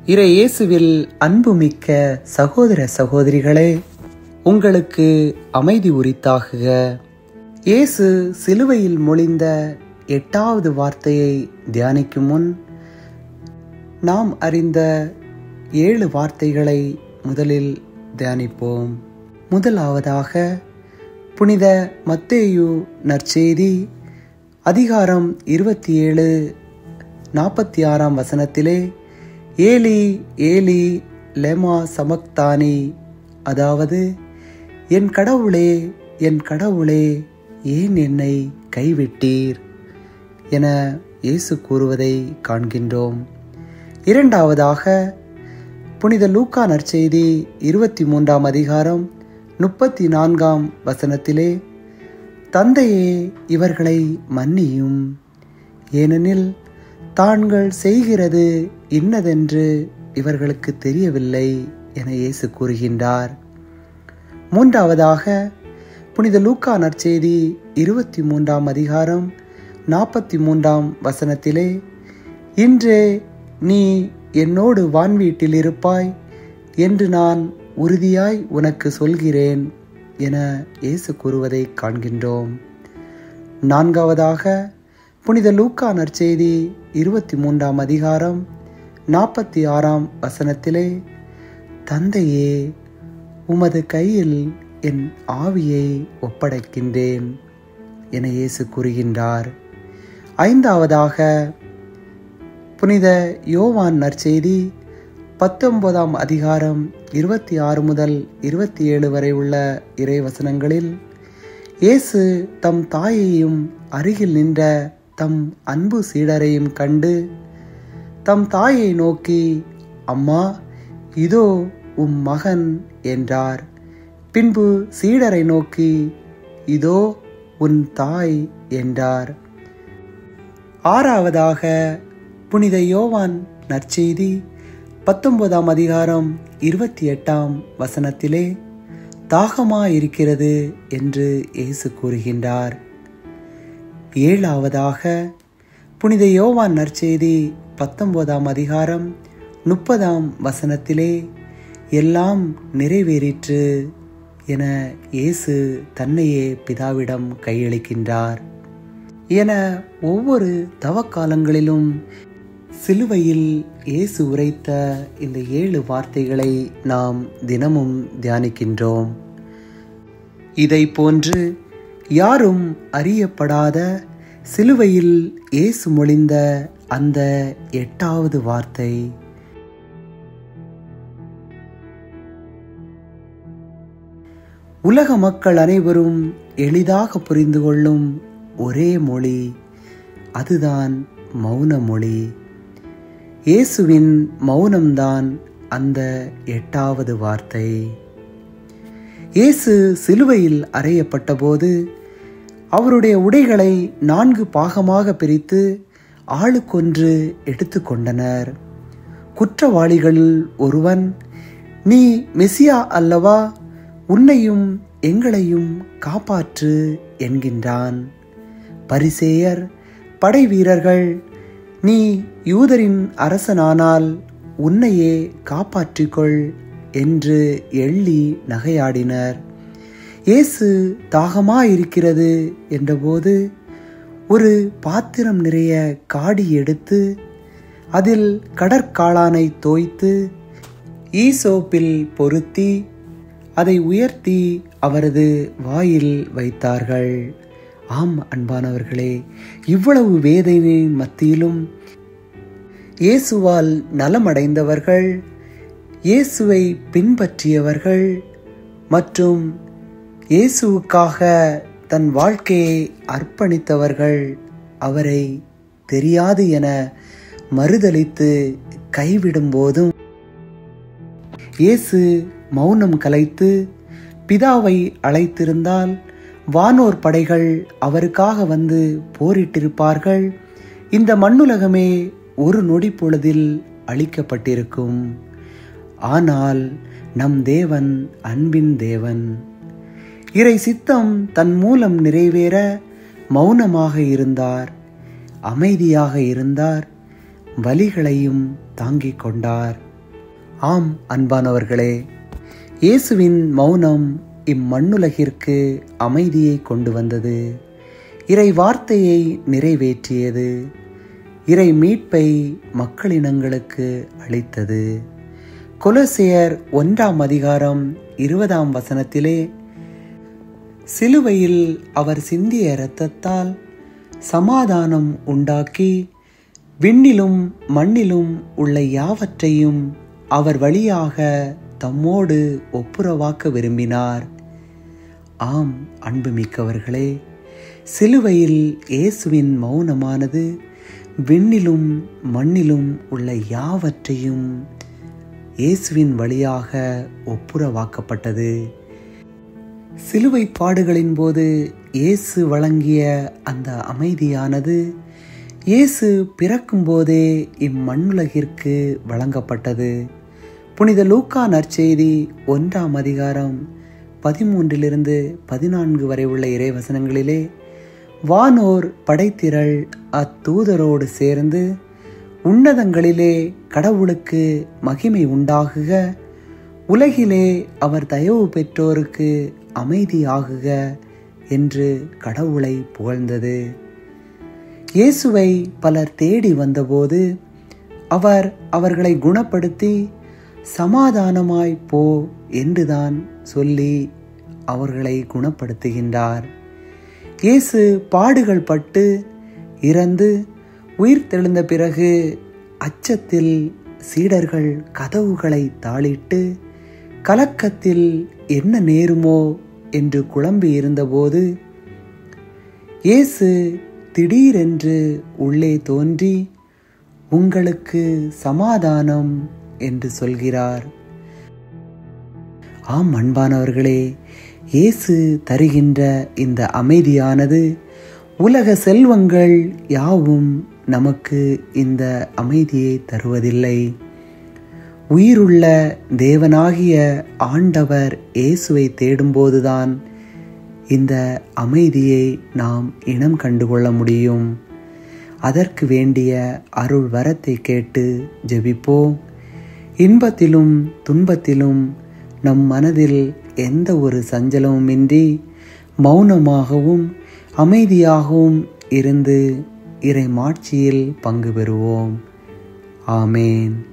இறை இயேசுவில் அன்புமிக்க சகோதர சகோதரிகளே உங்களுக்கு அமைதி உரித்தாகுக இயேசு சிலுவையில் மொழிந்த எட்டாவது வார்த்தையை தியானிக்கும் முன் நாம் அறிந்த ஏழு வார்த்தைகளை முதலில் தியானிப்போம் முதலாவதாக புனித மத்தேயு நற்செய்தி அதிகாரம் இருபத்தி ஏழு நாற்பத்தி ஆறாம் வசனத்திலே ஏலி ஏலி லெமா சமக்தானி அதாவது என் கடவுளே என் கடவுளே ஏன் என்னை கைவிட்டீர் என இயேசு கூறுவதை காண்கின்றோம் இரண்டாவதாக புனித லூக்கா நற்செய்தி இருபத்தி மூன்றாம் அதிகாரம் முப்பத்தி நான்காம் வசனத்திலே தந்தையே இவர்களை மன்னியும் ஏனெனில் தாங்கள் செய்கிறது இன்னதென்று இவர்களுக்கு தெரியவில்லை என இயேசு கூறுகின்றார் மூன்றாவதாக புனித லூக்கா நற்செய்தி இருபத்தி மூன்றாம் அதிகாரம் நாற்பத்தி மூன்றாம் வசனத்திலே இன்றே நீ என்னோடு வான்வீட்டில் இருப்பாய் என்று நான் உறுதியாய் உனக்கு சொல்கிறேன் என இயேசு கூறுவதை காண்கின்றோம் நான்காவதாக புனித லூக்கா நற்செய்தி இருபத்தி மூன்றாம் அதிகாரம் நாற்பத்தி ஆறாம் வசனத்திலே தந்தையே உமது கையில் என் ஆவியை ஒப்படைக்கின்றேன் என இயேசு கூறுகின்றார் ஐந்தாவதாக புனித யோவான் நற்செய்தி பத்தொன்பதாம் அதிகாரம் இருபத்தி ஆறு முதல் இருபத்தி ஏழு வரை உள்ள இறைவசனங்களில் இயேசு தம் தாயையும் அருகில் நின்ற தம் அன்பு சீடரையும் கண்டு தம் தாயை நோக்கி அம்மா இதோ உம் மகன் என்றார் பின்பு சீடரை நோக்கி இதோ உன் தாய் என்றார் ஆறாவதாக புனித யோவான் நற்செய்தி பத்தொன்பதாம் அதிகாரம் இருபத்தி எட்டாம் வசனத்திலே தாகமாயிருக்கிறது என்று இயேசு கூறுகின்றார் ஏழாவதாக புனித யோவான் நற்செய்தி பத்தொன்பதாம் அதிகாரம் முப்பதாம் வசனத்திலே எல்லாம் நிறைவேறிற்று என இயேசு தன்னையே பிதாவிடம் கையளிக்கின்றார் என ஒவ்வொரு தவக்காலங்களிலும் சிலுவையில் இயேசு உரைத்த இந்த ஏழு வார்த்தைகளை நாம் தினமும் தியானிக்கின்றோம் இதை போன்று யாரும் அறியப்படாத சிலுவையில் இயேசு மொழிந்த அந்த எட்டாவது வார்த்தை உலக மக்கள் அனைவரும் எளிதாக புரிந்து கொள்ளும் ஒரே மொழி அதுதான் மௌன மொழி இயேசுவின் மௌனம்தான் அந்த எட்டாவது வார்த்தை இயேசு சிலுவையில் அறையப்பட்டபோது அவருடைய உடைகளை நான்கு பாகமாக பிரித்து ஆளுக்கொன்று எடுத்துக்கொண்டனர் குற்றவாளிகளில் ஒருவன் நீ மெசியா அல்லவா உன்னையும் எங்களையும் காப்பாற்று என்கின்றான் பரிசேயர் படை வீரர்கள் நீ யூதரின் அரசனானால் உன்னையே காப்பாற்றிக்கொள் என்று எள்ளி நகையாடினர் இயேசு தாகமாயிருக்கிறது என்றபோது ஒரு பாத்திரம் நிறைய காடி எடுத்து அதில் கடற்காளானை தோய்த்து ஈசோப்பில் பொருத்தி அதை உயர்த்தி அவரது வாயில் வைத்தார்கள் ஆம் அன்பானவர்களே இவ்வளவு வேதனையின் மத்தியிலும் இயேசுவால் நலமடைந்தவர்கள் இயேசுவை பின்பற்றியவர்கள் மற்றும் இயேசுவுக்காக தன் வாழ்க்கையை அர்ப்பணித்தவர்கள் அவரை தெரியாது என மறுதலித்து கைவிடும் போதும் இயேசு மௌனம் கலைத்து பிதாவை அழைத்திருந்தால் வானோர் படைகள் அவருக்காக வந்து போரிட்டிருப்பார்கள் இந்த மண்ணுலகமே ஒரு நொடி பொழுதில் அழிக்கப்பட்டிருக்கும் ஆனால் நம் தேவன் அன்பின் தேவன் இறை சித்தம் தன் மூலம் நிறைவேற மௌனமாக இருந்தார் அமைதியாக இருந்தார் வலிகளையும் தாங்கிக் கொண்டார் ஆம் அன்பானவர்களே இயேசுவின் மௌனம் இம்மண்ணுலகிற்கு அமைதியை கொண்டு வந்தது இறை வார்த்தையை நிறைவேற்றியது இறை மீட்பை மக்களினங்களுக்கு அளித்தது கொலசியர் ஒன்றாம் அதிகாரம் இருபதாம் வசனத்திலே சிலுவையில் அவர் சிந்திய இரத்தத்தால் சமாதானம் உண்டாக்கி விண்ணிலும் மண்ணிலும் உள்ள யாவற்றையும் அவர் வழியாக தம்மோடு ஒப்புரவாக்க விரும்பினார் ஆம் அன்புமிக்கவர்களே சிலுவையில் இயேசுவின் மௌனமானது விண்ணிலும் மண்ணிலும் உள்ள யாவற்றையும் இயேசுவின் வழியாக ஒப்புரவாக்கப்பட்டது சிலுவை பாடுகளின் போது இயேசு வழங்கிய அந்த அமைதியானது இயேசு பிறக்கும் போதே இம்மண்ணுலகிற்கு வழங்கப்பட்டது புனித லூக்கா நற்செய்தி ஒன்றாம் அதிகாரம் பதிமூன்றிலிருந்து பதினான்கு வரை உள்ள இறைவசனங்களிலே வானோர் படைத்திரள் அத்தூதரோடு சேர்ந்து உன்னதங்களிலே கடவுளுக்கு மகிமை உண்டாகுக உலகிலே அவர் தயவு பெற்றோருக்கு அமைதியாகுக என்று கடவுளை புகழ்ந்தது இயேசுவை பலர் தேடி வந்தபோது அவர் அவர்களை குணப்படுத்தி சமாதானமாய் போ என்றுதான் சொல்லி அவர்களை குணப்படுத்துகின்றார் இயேசு பாடுகள் பட்டு இறந்து உயிர் தெழுந்த பிறகு அச்சத்தில் சீடர்கள் கதவுகளை தாளிட்டு கலக்கத்தில் என்ன நேருமோ என்று குழம்பி இருந்தபோது இயேசு திடீரென்று உள்ளே தோன்றி உங்களுக்கு சமாதானம் என்று சொல்கிறார் ஆம் அன்பானவர்களே இயேசு தருகின்ற இந்த அமைதியானது உலக செல்வங்கள் யாவும் நமக்கு இந்த அமைதியை தருவதில்லை உயிருள்ள தேவனாகிய ஆண்டவர் இயேசுவை தேடும்போதுதான் இந்த அமைதியை நாம் இனம் கண்டுகொள்ள முடியும் அதற்கு வேண்டிய அருள் வரத்தை கேட்டு ஜெபிப்போம் இன்பத்திலும் துன்பத்திலும் நம் மனதில் எந்த ஒரு சஞ்சலமுமின்றி மௌனமாகவும் அமைதியாகவும் இருந்து இறை மாட்சியில் பங்கு பெறுவோம் ஆமேன்